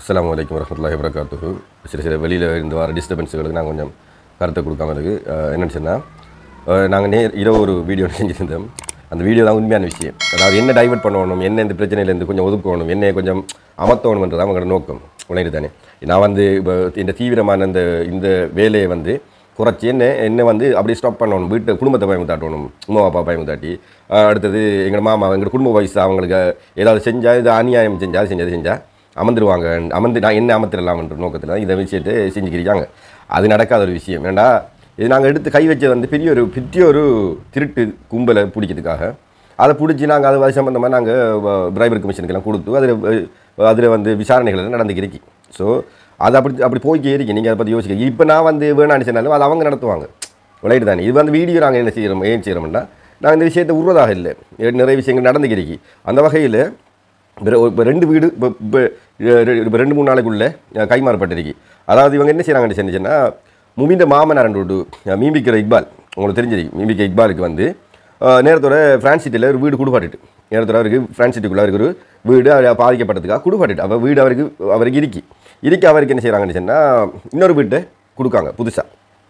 அஸ்ஸலாமு அலைக்கும் வரமத்துல்லாஹி வரகாத்துஹு சில சில வெளியில் இருந்து வர டிஸ்டர்பன்ஸுகளுக்கு நான் கொஞ்சம் கருத்தை கொடுக்காம இருக்கு அஹ் என்னன்னு சொன்னால் நாங்கள் நே இரவு ஒரு வீடியோ செஞ்சுருந்தோம் அந்த வீடியோ தான் உண்மையான விஷயம் அதாவது என்ன டைவர்ட் பண்ணணும் என்ன இந்த பிரச்சனையிலேருந்து கொஞ்சம் ஒதுக்கணும் என்ன கொஞ்சம் அமர்த்தணுன்றது அவங்களோட நோக்கம் உணர்வு தானே நான் வந்து இப்போ இந்த தீவிரமான இந்த இந்த வேலையை வந்து குறைச்சி என்ன என்ன வந்து அப்படியே ஸ்டாப் பண்ணணும் வீட்டை குடும்பத்தை பயமுத்தாட்டணும் உமா அப்பா பயமுத்தாட்டி அஹ் அடுத்தது எங்கள் மாமா எங்கள் குடும்ப வயசு அவங்களுக்கு ஏதாவது செஞ்சால் இது அநியாயம் செஞ்சால் அது செஞ்சது செஞ்சால் அமர்ந்துருவாங்க அமர்ந்து நான் என்ன அமர்த்திடலாம்ன்ற நோக்கத்தில் தான் இதை விஷயத்தை செஞ்சுக்கிறாங்க அது நடக்காத ஒரு விஷயம் ஏன்னா இது நாங்கள் எடுத்து கை வச்சது வந்து பெரிய ஒரு பெரிய ஒரு திருட்டு கும்பலை பிடிக்கிறதுக்காக அதை பிடிச்சி நாங்கள் அது சம்மந்தமாக நாங்கள் பிரைபர் கமிஷனுக்கெல்லாம் கொடுத்து அதில் அதில் வந்து விசாரணைகள் எல்லாம் நடந்துக்கிறீங்க ஸோ அது அப்படி அப்படி போய்க்கே இருக்கு நீங்கள் அதை பற்றி யோசிக்க இப்போ நான் வந்து வேணான்னு சொன்னாலும் அது அவங்க நடத்துவாங்க விளையாட்டு தானே இது வந்து வீடியோ நாங்கள் என்ன செய்கிறோம் ஏன் செய்கிறோம்னா நாங்கள் இந்த விஷயத்தை உருவதாக இல்லை நிறைய விஷயங்கள் நடந்துக்கிறீங்க அந்த வகையில் இப்போ ரெண்டு வீடு இப்போ இப்போ இப்போ ரெண்டு மூணு நாளைக்குள்ளே கைமாறப்பட்டிருக்கு அதாவது இவங்க என்ன செய்கிறாங்கன்னு சொன்னிச்சுன்னா முமிந்த மாமனார் விட்டு மீம்பிக்கிற இக்பால் உங்களுக்கு தெரிஞ்சிருக்கு மீம்பிக்க இக்பாலுக்கு வந்து அஹ், நேரத்தோட ஃப்ரான்ஸ் சிட்டியில் ஒரு வீடு குடுபாட்டுட்டு நேரத்தோட அவருக்கு ஃப்ரான்ஸ் சிட்டிக்குள்ளே அவருக்கு ஒரு வீடு அவர் பாதிக்கப்பட்டதுக்காக குடுபாட்டுட்டு அவள் வீடு அவருக்கு அவருக்கு இருக்கி இருக்கி அவருக்கு என்ன செய்கிறாங்கன்னு சொன்னால் இன்னொரு வீட்டை கொடுக்காங்க புதுசாக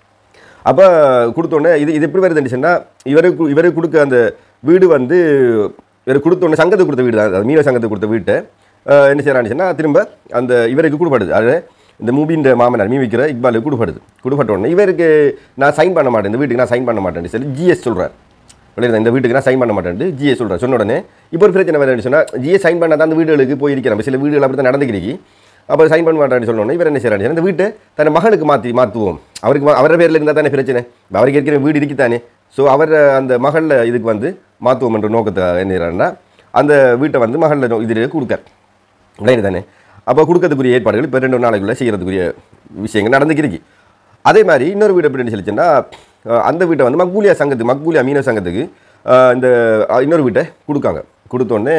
அப்போ கொடுத்தோன்னே இது இது எப்படி வருதுன்னு சொன்னால் இவருக்கு இவருக்கு கொடுக்க அந்த வீடு வந்து இவருக்கு கொடுத்தோன்னே சங்கத்துக்கு கொடுத்த வீடு தான் அது மீன சங்கத்துக்கு கொடுத்த வீட்டை அஹ், என்ன செய்கிறான்னு சொன்னால் திரும்ப அந்த இவருக்கு கொடுப்படுது அது இந்த மூபின்ற மாமனார் மீ விற்கிற இக்பாலுக்கு கொடுப்படுது கொடுப்பட்ட உடனே இவருக்கு நான் சைன் பண்ண மாட்டேன் இந்த வீட்டுக்கு நான் சைன் பண்ண மாட்டேன்னு சொல்லி ஜிஎஸ் சொல்கிறார் வெளியில் இந்த வீட்டுக்கு நான் சைன் பண்ண மாட்டேன் ஜிஎஸ் சொல்கிறார் சொன்ன உடனே இப்போ ஒரு பிரச்சனை வேறு சொன்னால் ஜிஎஸ் சைன் பண்ணாதான் அந்த வீடுகளுக்கு போயிருக்கிறேன் சில வீடுகள் அப்படி தான் நடந்துக்கிறீங்க அப்போ சைன் பண்ண மாட்டான்னு சொன்னோன்னே இவர் என்ன செய்கிறாரு இந்த வீட்டை தன் மகனுக்கு மாற்றி மாற்றுவோம் அவருக்கு ம- அவர பேரில் இருந்தால் தானே பிரச்சனை இப்ப அவருக்கு இருக்கிற வீடு இருக்குதானே ஸோ அவர் அந்த மகளில் இதுக்கு வந்து மாற்றுவோம் என்ற நோக்கத்தை என்ன செய்கிறாருன்னா அந்த வீட்டை வந்து மகளில் இதில் கொடுக்கார் விளையாடு தானே அப்போ கொடுக்கறதுக்குரிய ஏற்பாடுகள் இப்போ ரெண்டு நாளைக்குள்ளே செய்கிறதுக்குரிய விஷயங்கள் நடந்துக்கிருக்கு அதே மாதிரி இன்னொரு வீடு எப்படின்னு சொல்லிச்சுன்னா அஹ், அந்த வீட்டை வந்து மக்பூலியா சங்கத்துக்கு மக்பூலியா மீனவ சங்கத்துக்கு அஹ், இந்த அஹ், இன்னொரு வீட்டை கொடுக்காங்க கொடுத்தோடனே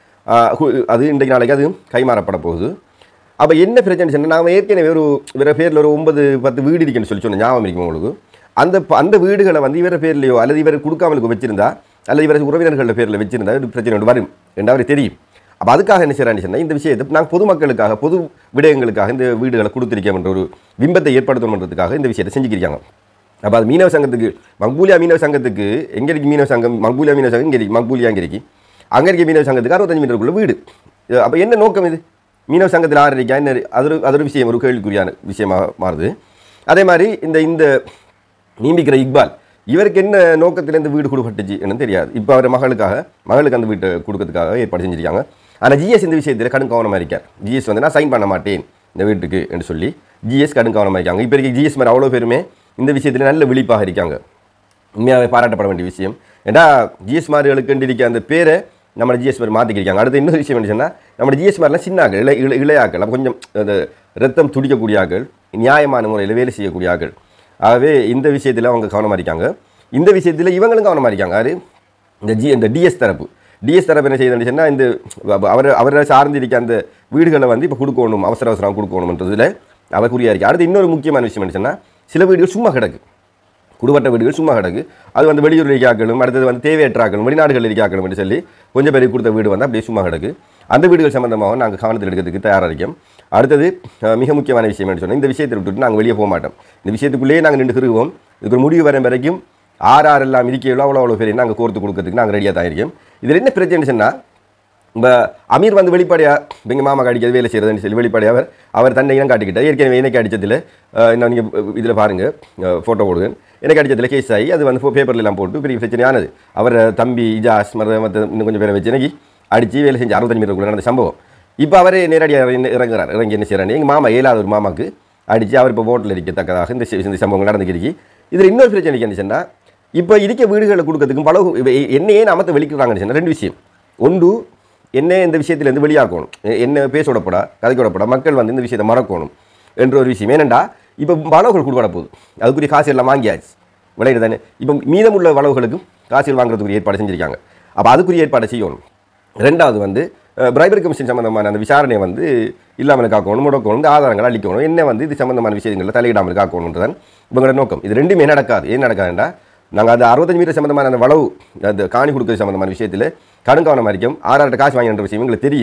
அது இன்றைக்கு நாளைக்கு அது கைமாறப்பட போகுது அப்போ என்ன பிரச்சனை சொன்னால் நாங்கள் ஏற்கனவே ஒரு இவர பேரில் ஒரு ஒன்பது பத்து வீடு இருக்குன்னு சொல்லி சொன்னேன் ஞாபகம் இருக்கும் உங்களுக்கு அந்த ப- அந்த வீடுகளை வந்து இவர பேர்லையோ அல்லது இவர் கொடுக்காமலுக்கு வச்சிருந்தா அல்லது இவர உறவினர்கள பேரில் வச்சிருந்தா இது பிரச்சனை ஒன்று வரும் என்று அவருக்கு தெரியும் அப்போ அதுக்காக என்ன செய்கிறான்னு சொன்னால் இந்த விஷயத்தை நாங்கள் பொதுமக்களுக்காக பொது விடயங்களுக்காக இந்த வீடுகளை கொடுத்திருக்கோம் என்ற ஒரு பிம்பத்தை ஏற்படுத்தணுன்றதுக்காக இந்த விஷயத்தை செஞ்சுக்கிறாங்க அப்போ அது மீனவ சங்கத்துக்கு மக்பூலியா மீனவ சங்கத்துக்கு எங்கே இருக்கு மீனவ சங்கம் மக்பூலியா மீனவ சங்கம் இங்கே இருக்கு மக்பூலியா இங்கே இருக்கு அங்கே இருக்க மீனவ சங்கத்துக்கு அறுபத்தஞ்சு மீட்டருக்குள்ள வீடு அப்போ என்ன நோக்கம் இது மீனவ சங்கத்தில் ஆறு இருக்கா என்ன அது ஒரு அது ஒரு விஷயம் ஒரு கேள்விக்குரியான விஷயமாக மாறுது அதே மாதிரி இந்த இந்த நீம்பிக்கிற இக்பால் இவருக்கு என்ன நோக்கத்தில் இந்த வீடு கொடுப்பட்டுச்சு என்னன்னு தெரியாது இப்போ அவர் மகளுக்காக மகளுக்கு அந்த வீட்டை கொடுக்கறதுக்காக ஏற்பாடு செஞ்சிருக்காங்க ஆனால் ஜிஎஸ் இந்த விஷயத்தில் கடும் கவனமாக இருக்கார் ஜிஎஸ் வந்து நான் சைன் பண்ண மாட்டேன் இந்த வீட்டுக்கு என்று சொல்லி ஜிஎஸ் கடும் கவனமாக இருக்காங்க இப்போ இருக்க ஜிஎஸ் மாதிரி அவ்வளோ பேருமே இந்த விஷயத்தில் நல்ல விழிப்பாக இருக்காங்க உண்மையாகவே பாராட்டப்பட வேண்டிய விஷயம் ஏன்னா ஜிஎஸ் மார்களுக்கு இருக்க அந்த பேரை நம்ம ஜிஎஸ் மாதிரி மாற்றிக்கிருக்காங்க அடுத்து இன்னொரு விஷயம் என்ன சொன்னால் நம்ம ஜிஎஸ் மாதிரிலாம் சின்ன ஆக்கள் இளை இளை இளையாக்கள் அப்ப கொஞ்சம் அந்த ரத்தம் துடிக்கக்கூடிய ஆக்கள் நியாயமான முறையில் வேலை செய்யக்கூடிய ஆக்கள் ஆகவே இந்த விஷயத்தில் அவங்க கவனமாக இருக்காங்க இந்த விஷயத்தில் இவங்களும் கவனமாக இருக்காங்க யாரு இந்த ஜி இந்த டிஎஸ் தரப்பு டிஎஸ் தரப்பு என்ன செய்யுதுன்னு சொன்னால் இந்த அவர் அவரை சார்ந்திருக்க அந்த வீடுகளை வந்து இப்போ கொடுக்கணும் அவசர அவசரம் கொடுக்கணுன்றதுல அவர் குறியாக இருக்குது அடுத்து இன்னொரு முக்கியமான விஷயம் என்ன சொன்னால் சில வீடுகள் சும்மா கிடக்கு குடும்பட்ட வீடுகள் சும்மா கிடக்கு அது வந்து வெளியூர் இருக்காக்களும் அடுத்தது வந்து தேவையற்றாக்களும் வெளிநாடுகள் இருக்காக்களும் என்று சொல்லி கொஞ்சம் பேருக்கு கொடுத்த வீடு வந்து அப்படியே சும்மா கிடக்கு அந்த வீடுகள் சம்பந்தமாக நாங்கள் கவனத்தில் எடுக்கிறதுக்கு தயாராக இருக்கோம் அடுத்தது அஹ், மிக முக்கியமான விஷயம் என்ன சொன்னால் இந்த விஷயத்தை விட்டுட்டு நாங்கள் வெளியே போக மாட்டோம் இந்த விஷயத்துக்குள்ளேயே நாங்கள் நின்று திருவோம் இதுக்கு ஒரு முடிவு வரும் வரைக்கும் ஆறு ஆறு எல்லாம் இருக்கையோ அவ்வளோ அவ்வளோ பேர் நாங்கள் கோர்த்து கொடுக்கறதுக்கு நாங்கள் ரெடியாக தான் இருக்கோம் இதில் என்ன பிரச்சனை சொன்னால் இப்போ அமீர் வந்து வெளிப்படையாக எங்கள் மாமா அடிக்கிறது வேலை செய்கிறதுன்னு சொல்லி வெளிப்படையாக அவர் அவர் தன்னை இனம் காட்டிக்கிட்டார் ஏற்கனவே எனக்கு அடித்ததில் இன்னும் நீங்கள் இதில் பாருங்கள் ஃபோட்டோ போடுங்க எனக்கு அடித்ததில் கேஸ் ஆகி அது வந்து பேப்பர்ல எல்லாம் போட்டு பெரிய பிரச்சனையானது அவர் தம்பி இஜாஸ் மற்ற மற்ற இன்னும் கொஞ்சம் பேரை வச்சு எனக்கு அடித்து வேலை செஞ்சு அறுபத்தஞ்சு மீட்டருக்குள்ள நடந்த சம்பவம் இப்போ அவரே நேரடியாக இறங்க- இறங்குறார் இறங்கி என்ன செய்கிறாரு எங்கள் மாமா ஏழாவது ஒரு மாமாக்கு அடித்து அவர் இப்போ ஓட்டில் இருக்கத்தக்கதாக இந்த சி- இந்த சம்பவங்கள் நடந்துக்கிறீங்க இதில் இன்னொரு பிரச்சனை என்ன சொன்னால் இப்போ இருக்க வீடுகளை கொடுக்கறதுக்கும் பல என்னையே நாமத்தை வெளிக்கிறாங்கன்னு சொன்னால் ரெண்டு விஷயம் ஒன்று என்ன இந்த விஷயத்திலேருந்து வெளியாக்கணும் எ- என்ன பேச விடப்படா கதைக்க விடப்படா மக்கள் வந்து இந்த விஷயத்தை மறக்கணும் என்ற ஒரு விஷயம் ஏனெண்டா இப்போ வளவுகள் கொடுக்கப்பட போகுது அதுக்குரிய காசு எல்லாம் வாங்கியாச்சு விளையாடு தானே இப்போ மீதமுள்ள வளவுகளுக்கும் காசுகள் வாங்குறதுக்குரிய ஏற்பாடு செஞ்சுருக்காங்க அப்போ அதுக்குரிய ஏற்பாடு செய்யணும் ரெண்டாவது வந்து பிரைபரி கமிஷன் சம்மந்தமான அந்த விசாரணையை வந்து இல்லாமல் காக்கணும் முடக்கணும் இந்த ஆதாரங்களை அளிக்கணும் என்ன வந்து இது சம்மந்தமான விஷயங்களில் தலையிடாமல் காக்கணுன்றதான் இவங்களோட நோக்கம் இது ரெண்டுமே நடக்காது ஏன் நடக்காதுண்டா நாங்கள் அது அறுபத்தஞ்சு மீட்டர் சம்மந்தமான அந்த வளவு அந்த காணி கொடுக்குறது சம்மந்தமான விஷயத்தில் கடுங்கவனம் வரைக்கும் ஆறாயிரம் காசு வாங்கின்ற விஷயம் எங்களுக்கு தெரியும்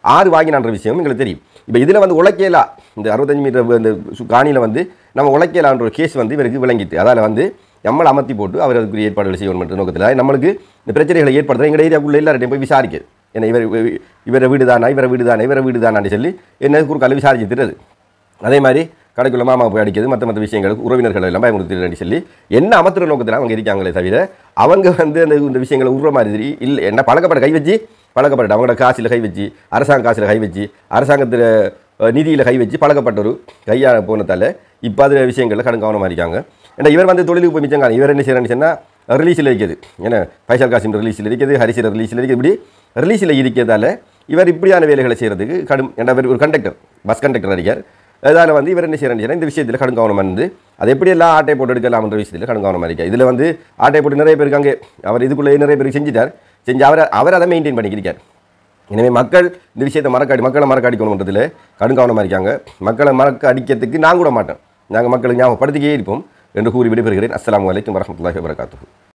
ஆறு வாங்கினான்ற விஷயம் எங்களுக்கு தெரியும் இப்போ இதில் வந்து உழைக்கலா இந்த அறுபத்தஞ்சு மீட்டர் இந்த சு- காணியில் வந்து நம்ம உழைக்கலான்ற ஒரு கேஸ் வந்து இவருக்கு விளங்கிட்டு அதால் வந்து நம்மளை அமர்த்தி போட்டு அவர் அதுக்குரிய ஏற்பாடுகள் செய்யணும் என்ற நோக்கத்தில் நம்மளுக்கு இந்த பிரச்சனைகளை ஏற்படுத்த எங்கள் ஏரியாவுக்குள்ள எல்லார்ட்டையும் போய் விசாரிக்குது ஏன்னா இவர் இவர் இவரை வீடு தானா இவரை வீடு தானே இவரை வீடு தானான்னு சொல்லி என்ன குறுக்கால விசாரிச்சு திட்டுறது அதே மாதிரி கடைக்குள்ள மாமா போய் அடிக்கிறது மற்ற மற்ற விஷயங்களுக்கு உறவினர்கள் எல்லாம் பயமுறுத்திட்டு சொல்லி என்ன அமர்த்துற நோக்கத்தில் அவங்க இருக்காங்களே தவிர அவங்க வந்து அந்த இந்த விஷயங்களை உருவ மாதிரி இல்லை என்ன பழக்கப்பட்ட கை வச்சு பழக்கப்பட்ட அவங்களோட காசில் கை வச்சு அரசாங்க காசில் கை வச்சு அரசாங்கத்தில் நிதியில் கை வச்சு பழக்கப்பட்ட ஒரு கையா போனதால இப்போ அது விஷயங்களில் கடும் கவனமாக இருக்காங்க ஏன்னா இவர் வந்து தொழிலுக்கு போய் மிச்சம் இவர் என்ன செய்யறான்னு சொன்னால் ரிலீஸில் இருக்குது ஏன்னா பைசல் காசிம் ரிலீஸில் இருக்குது ஹரிசிர ரிலீஸில் இருக்குது இப்படி ரிலீஸில் இருக்கிறதால இவர் இப்படியான வேலைகளை செய்கிறதுக்கு கடும் ஏன்னா இவர் ஒரு கண்டக்டர் பஸ் கண்டக்டர் அடிக்கார் அதால் வந்து இவர் என்ன செய்யறாரு இந்த விஷயத்தில் கடும் கவனம் வந்து அது எப்படி எல்லாம் ஆட்டை போட்டு எடுக்கலாம்ன்ற விஷயத்தில் கடும் கவனமாக இருக்கா இதில் வந்து ஆட்டை போட்டு நிறைய பேருக்கு அங்கே அவர் இதுக்குள்ளே நிறைய பேருக்கு செஞ்சுட்டார் செஞ்சு அவர் அவர் அதை மெயின்டைன் பண்ணிக்கிறார் எனவே மக்கள் இந்த விஷயத்தை மறக்காடி மக்களை மறக்க அடிக்கணுன்றதுல கடும் கவனமாக இருக்காங்க மக்களை மறக்க அடிக்கிறதுக்கு நான் கூட மாட்டேன் நாங்கள் மக்களுக்கு ஞாபகப்படுத்திக்கே இருப்போம் என்று கூறி விடைபெறுகிறேன் அஸ்ஸலாமு அலைக்கும் வரஹ்மத்துல்லாஹி வபரகாத்துஹு